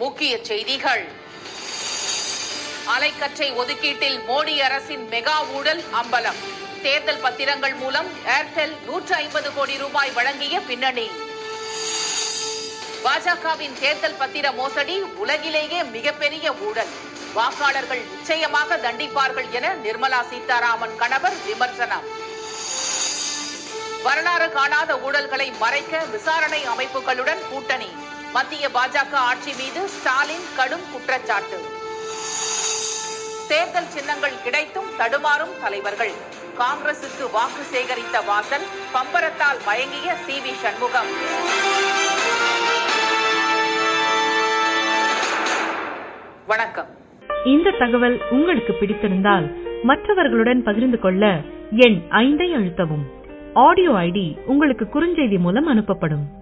முக்கிய செய்திகள் அலைக்கற்றை ஒதுக்கீட்டில் மோடி அரசின் மெகா ஊழல் அம்பலம் தேர்தல் பத்திரங்கள் மூலம் ஏர்டெல் நூற்று ஐம்பது கோடி ரூபாய் வழங்கிய பின்னணி பாஜகவின் தேர்தல் பத்திர மோசடி உலகிலேயே மிகப்பெரிய ஊழல் வாக்காளர்கள் நிச்சயமாக தண்டிப்பார்கள் என நிர்மலா சீதாராமன் கணவர் விமர்சனம் வரலாறு காணாத ஊழல்களை மறைக்க விசாரணை அமைப்புகளுடன் கூட்டணி மத்திய பாஜக ஆட்சி மீது ஸ்டாலின் கடும் குற்றச்சாட்டு தேர்தல் சின்னங்கள் கிடைத்தும் தடுமாறும் தலைவர்கள் காங்கிரசுக்கு வாக்கு சேகரித்த வாசன் பம்பரத்தால் மயங்கிய சி வி சண்முகம் வணக்கம் இந்த தகவல் உங்களுக்கு பிடித்திருந்தால் மற்றவர்களுடன் பகிர்ந்து கொள்ள எண் ஐந்தை அழுத்தவும் ஆடியோ ஐடி உங்களுக்கு குறுஞ்செய்தி மூலம் அனுப்பப்படும்